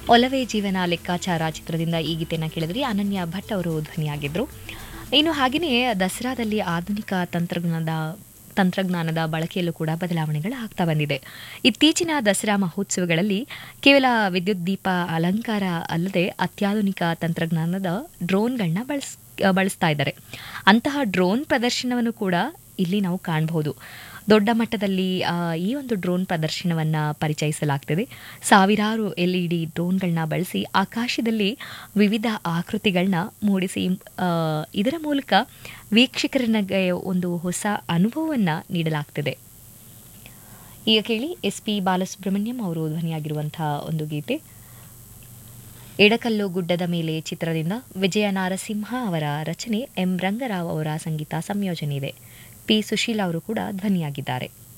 ಒಲವೇ ಜೀವನ ಲೆಕ್ಕಾಚಾರ ಚಿತ್ರದಿಂದ ಈ ಗೀತೆನ ಕೇಳಿದ್ರಿ ಅನನ್ಯ ಭಟ್ ಅವರು ಧ್ವನಿಯಾಗಿದ್ದರು ಇನ್ನು ಹಾಗೆಯೇ ದಸರಾದಲ್ಲಿ ಆಧುನಿಕ ತಂತ್ರಜ್ಞಾನದ ತಂತ್ರಜ್ಞಾನದ ಬಳಕೆಯಲ್ಲೂ ಕೂಡ ಬದಲಾವಣೆಗಳು ಆಗ್ತಾ ಬಂದಿದೆ ಇತ್ತೀಚಿನ ದಸರಾ ಮಹೋತ್ಸವಗಳಲ್ಲಿ ಕೇವಲ ವಿದ್ಯುತ್ ದೀಪ ಅಲಂಕಾರ ಅಲ್ಲದೆ ಅತ್ಯಾಧುನಿಕ ತಂತ್ರಜ್ಞಾನದ ಡ್ರೋನ್ಗಳನ್ನ ಬಳಸ್ ಬಳಸ್ತಾ ಇದ್ದಾರೆ ಅಂತಹ ಡ್ರೋನ್ ಪ್ರದರ್ಶನವನ್ನು ಕೂಡ ಇಲ್ಲಿ ನಾವು ಕಾಣಬಹುದು ದೊಡ್ಡ ಮಟ್ಟದಲ್ಲಿ ಆ, ಈ ಒಂದು ಡ್ರೋನ್ ಪ್ರದರ್ಶನವನ್ನ ಪರಿಚಯಿಸಲಾಗ್ತಿದೆ ಸಾವಿರಾರು ಎಲ್ ಇ ಡಿ ಡ್ರೋನ್ಗಳನ್ನ ಬಳಸಿ ಆಕಾಶದಲ್ಲಿ ವಿವಿಧ ಆಕೃತಿಗಳನ್ನ ಮೂಡಿಸಿ ಆ, ಇದರ ಮೂಲಕ ವೀಕ್ಷಕರಿಗೆ ಒಂದು ಹೊಸ ಅನುಭವವನ್ನು ನೀಡಲಾಗ್ತಿದೆ ಈಗ ಕೇಳಿ ಎಸ್ ಪಿ ಬಾಲಸುಬ್ರಹ್ಮಣ್ಯಂ ಅವರು ಧ್ವನಿಯಾಗಿರುವಂತಹ ಒಂದು ಗೀತೆ ಎಡಕಲ್ಲು ಗುಡ್ಡದ ಮೇಲೆ ಚಿತ್ರದಿಂದ ವಿಜಯ ನಾರಸಿಂಹ ಅವರ ರಚನೆ ಎಂ ರಂಗರಾವ್ ಅವರ ಸಂಗೀತ ಸಂಯೋಜನೆ ಇದೆ ಪಿ ಸುಶೀಲ್ ಅವರು ಕೂಡ ಧ್ವನಿಯಾಗಿದ್ದಾರೆ